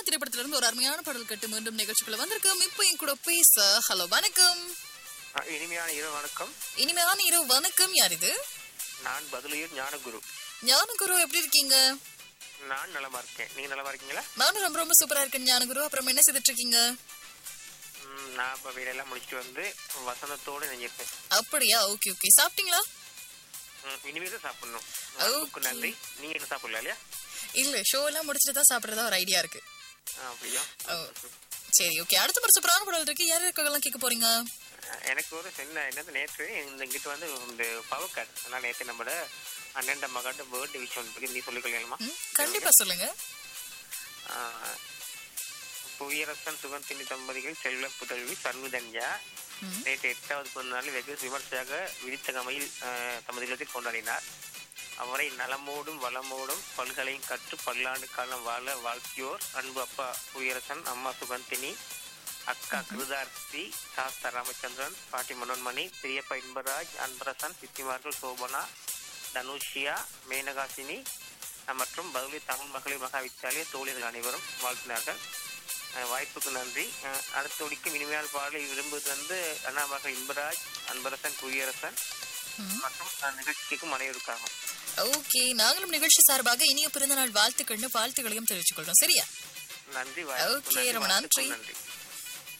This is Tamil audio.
திரைப்படத்துல இருந்து ஒரு அருமையான பாடல் கட்டு மீண்டும் நிகழ்ச்சிக்குள்ள வந்திருக்கோம் இப்போ என் கூட பேச ஹலோ வணக்கம் ஆ, இனிமையான இரவு வணக்கம் இனிமையான இரவு வணக்கம் யார் இது நான் பதிலையூர் ஞானகுரு ஞானகுரு எப்படி இருக்கீங்க நான் நலமா இருக்கேன் நீங்க நலமா இருக்கீங்களா நானும் ரொம்ப ரொம்ப சூப்பரா இருக்கேன் ஞானகுரு அப்புறம் என்ன செய்துட்டு இருக்கீங்க ம், நான் இப்ப வேலையெல்லாம் முடிச்சுட்டு வந்து வசந்தத்தோட நெஞ்சிருக்கேன் அப்படியா ஓகே ஓகே சாப்பிட்டீங்களா ம், இனிமேல் தான் சாப்பிடணும் Okay. உங்களுக்கு நன்றி நீங்க என்ன சாப்பிடல இல்லையா இல்ல ஷோ எல்லாம் முடிச்சுட்டு தான் சாப்பிடுறதா ஒரு ஐடியா இருக்கு ஆ, அப்படியா ஓ, சரி ஓகே அடுத்த ஒரு சூப்பரான பாடல் இருக்கு யார் இருக்காங்கலாம் கேட்க போறீங்க ஆ, எனக்கு ஒரு சின்ன என்னது நேற்று இந்த இங்கிட்ட வந்து இந்த பவர் கார்டு அதனால நேற்று நம்மளோட அண்ணன் மகாட்ட பேர்த்டே விஷயம் இருக்கு நீ சொல்லிக்கொள்ளலாமா ம், கண்டிப்பா சொல்லுங்க ஆ, புவியரசன் சுகந்தினி தம்பதிகள் செல்வ புதல்வி சர்வதன்யா ம். நேற்று எட்டாவது பிறந்த நாளில் வெகு விமர்சையாக விழித்தகமையில் ஆஹ், தமது இல்லத்தில் கொண்டாடினார் அவரை நலமோடும் வளமோடும் பல்கலையும் கற்று பல்லாண்டு காலம் வாழ வாழ்த்தியோர் அன்பு அப்பா புவியரசன் அம்மா சுகந்தினி அக்கா கிருதார்த்தி சாஸ்தா ராமச்சந்திரன் பாட்டி மனோன்மணி பெரியப்பா இன்பராஜ் அன்பரசன் சித்திமார்கள் சோபனா தனுஷியா மேனகாசினி அஹ், மற்றும் பகுலி தமிழ் மகளிர் மகா வித்தியாலய தோழிகள் அனைவரும் வாழ்த்தினார்கள் அஹ், வாய்ப்புக்கு நன்றி அஹ், அடுத்த ஒடிக்கும் இனிமையான பாடலை விரும்புவது வந்து அண்ணா மகள் இன்பராஜ் அன்பரசன் குடியரசன் ம். மற்றும் அஹ், நிகழ்ச்சிக்கும் அனைவருக்காகும் ஓகே நாங்களும் நிகழ்ச்சி சார்பாக இனிய பிறந்தநாள் வாழ்த்துக்கள்னு வாழ்த்துக்களையும் தெரிவித்துக் கொள்றோம் சரியா நன்றி வாய்ப்புக்கு Okay, ரொம்ப நன்றி. வாழ்த்துக்கும் நன்றி